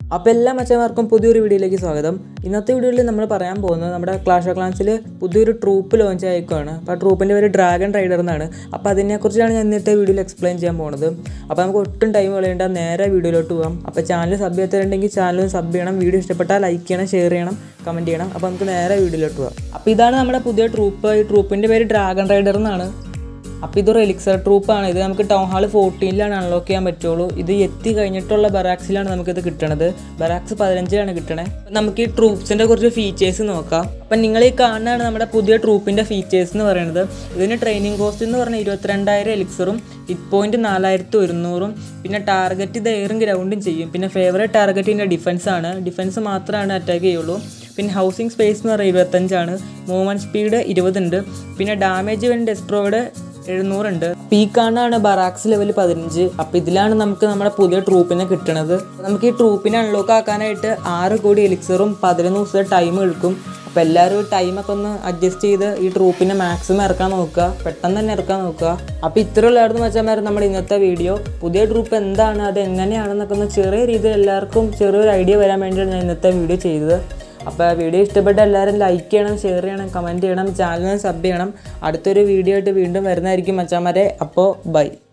അപ്പോൾ എല്ലാ മച്ചന്മാർക്കും പുതിയൊരു വീഡിയോയിലേക്ക് സ്വാഗതം ഇന്നത്തെ വീഡിയോയിൽ നമ്മൾ പറയാൻ പോകുന്നത് നമ്മുടെ ക്ലാഷ് ഓഫ് ക്ലാൻസിൽ പുതിയൊരു ട്രൂപ്പ് ലോഞ്ച് ആയിക്കുവാണ് അപ്പോൾ ആ ട്രൂപ്പിൻ്റെ പേര് ഡ്രാഗൺ റൈഡർ എന്നാണ് അപ്പോൾ അതിനെക്കുറിച്ചാണ് ഞാൻ ഇന്നത്തെ വീഡിയോയിൽ എക്സ്പ്ലെയിൻ ചെയ്യാൻ പോകുന്നത് അപ്പോൾ നമുക്ക് ഒട്ടും ടൈം കളയേണ്ട നേരെ വീഡിയോയിലോട്ട് പോകാം അപ്പോൾ ചാനൽ സബ് ചെയ്തിട്ടുണ്ടെങ്കിൽ ചാനൽ സബ് ചെയ്യണം വീഡിയോ ഇഷ്ടപ്പെട്ടാൽ ലൈക്ക് ചെയ്യണം ഷെയർ ചെയ്യണം കമൻറ്റ് ചെയ്യണം അപ്പോൾ നമുക്ക് നേരെ വീഡിയോയിലോട്ട് പോകാം അപ്പോൾ ഇതാണ് നമ്മുടെ പുതിയ ട്രൂപ്പ് ഈ ട്രൂപ്പിൻ്റെ പേര് ഡ്രാഗൺ റൈഡർ എന്നാണ് അപ്പോൾ ഇതൊരു എലിക്സർ ട്രൂപ്പാണ് ഇത് നമുക്ക് ടൗൺ ഹാൾ ഫോർട്ടീനിലാണ് അൺലോക്ക് ചെയ്യാൻ പറ്റുള്ളൂ ഇത് എത്തി കഴിഞ്ഞിട്ടുള്ള ബറാക്സിലാണ് നമുക്കിത് കിട്ടണത് ബറാക്സ് പതിനഞ്ചിലാണ് കിട്ടണേ അപ്പോൾ നമുക്ക് ഈ ട്രൂപ്സിൻ്റെ കുറച്ച് ഫീച്ചേഴ്സ് നോക്കാം അപ്പം നിങ്ങൾ ഈ കാണുന്നതാണ് നമ്മുടെ പുതിയ ട്രൂപ്പിൻ്റെ ഫീച്ചേഴ്സ് എന്ന് പറയുന്നത് ഇതിന് ട്രെയിനിങ് കോസ്റ്റ് എന്ന് പറഞ്ഞാൽ ഇരുപത്തിരണ്ടായിരം എലിക്സറും ഹിറ്റ് പോയിൻറ്റ് നാലായിരത്തി ഒരുന്നൂറും പിന്നെ ടാർഗറ്റ് ഇത് എയറും ഗ്രൗണ്ടും ചെയ്യും പിന്നെ ഫേവറേറ്റ് ടാർഗറ്റ് ഇതിൻ്റെ ഡിഫൻസ് ആണ് ഡിഫൻസ് മാത്രമാണ് അറ്റാക്ക് ചെയ്യുള്ളൂ പിന്നെ ഹൗസിംഗ് സ്പേസ് എന്ന് പറയുന്നത് ഇരുപത്തഞ്ചാണ് മൂവ്മെൻറ്റ് സ്പീഡ് ഇരുപതുണ്ട് പിന്നെ ഡാമേജ് വേണ്ടി ഡെസ്ട്രോയുടെ എഴുന്നൂറുണ്ട് ഈ കാണാണ് ബറാക്സ് ലെവൽ പതിനഞ്ച് അപ്പോൾ ഇതിലാണ് നമുക്ക് നമ്മുടെ പുതിയ ട്രൂപ്പിനെ കിട്ടണത് നമുക്ക് ഈ ട്രൂപ്പിനെ അൺലോക്ക് ആക്കാനായിട്ട് ആറ് കോടി എലിക്സറും പതിനൊന്ന് ദിവസത്തെ ടൈം എടുക്കും അപ്പോൾ എല്ലാവരും ടൈമൊക്കെ ഒന്ന് അഡ്ജസ്റ്റ് ചെയ്ത് ഈ ട്രൂപ്പിനെ മാക്സിമം ഇറക്കാൻ നോക്കുക പെട്ടെന്ന് തന്നെ ഇറക്കാൻ നോക്കുക അപ്പോൾ ഇത്രയുള്ളായിരുന്നു വെച്ചാൽ നമ്മുടെ ഇന്നത്തെ വീഡിയോ പുതിയ ട്രൂപ്പ് എന്താണ് അത് എങ്ങനെയാണെന്നൊക്കെ ഒന്ന് ചെറിയ രീതിയിൽ എല്ലാവർക്കും ചെറിയൊരു ഐഡിയ വരാൻ വേണ്ടിയാണ് ഞാൻ ഇന്നത്തെ വീഡിയോ ചെയ്തത് അപ്പോൾ വീഡിയോ ഇഷ്ടപ്പെട്ട എല്ലാവരും ലൈക്ക് ചെയ്യണം ഷെയർ ചെയ്യണം കമൻറ്റ് ചെയ്യണം ചാനലിന് സബ് ചെയ്യണം അടുത്തൊരു വീഡിയോ ആയിട്ട് വീണ്ടും വരുന്നതായിരിക്കും മച്ചാമാരെ അപ്പോൾ ബൈ